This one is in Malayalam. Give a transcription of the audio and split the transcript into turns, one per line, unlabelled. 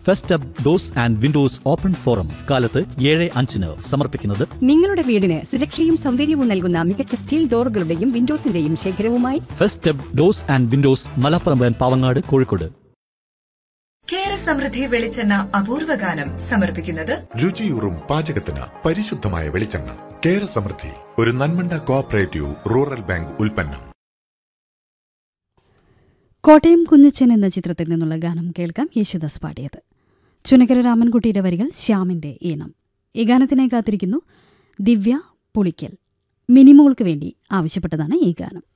ഫെസ്റ്റബ് doors and windows open forum കാലത്ത് ഏഴ് അഞ്ചിന് സമർപ്പിക്കുന്നത്
നിങ്ങളുടെ വീടിന് സുരക്ഷയും സൗന്ദര്യവും നൽകുന്ന മികച്ച സ്റ്റീൽ ഡോറുകളുടെയും വിൻഡോസിന്റെയും ശേഖരവുമായി
Festab doors and windows Malappuram Pavangad Kozhikode
Kera Samriddhi വെളിച്ചെണ്ണ അപൂർവ ഗാനം സമർപ്പിക്കുന്നത്
രുചിയൂറും പാചകത്തിന് പരിശുദ്ധമായ വെളിച്ചെണ്ണ കേര സമൃദ്ധി ഒരു നന്മണ്ട കോഓപ്പറേറ്റീവ് റൂറൽ ബാങ്ക് ഉൽപ്പന്നം
കോട്ടയം കുഞ്ഞച്ചൻ എന്ന ചിത്രത്തിൽ നിന്നുള്ള ഗാനം കേൾക്കാം യേശുദാസ് പാടിയത് ചുനക്കര രാമൻകുട്ടിയുടെ വരികൾ ശ്യാമിന്റെ ഈണം ഈ ഗാനത്തിനായി കാത്തിരിക്കുന്നു ദിവ്യ പുളിക്കൽ മിനിമോൾക്ക് വേണ്ടി ആവശ്യപ്പെട്ടതാണ് ഈ ഗാനം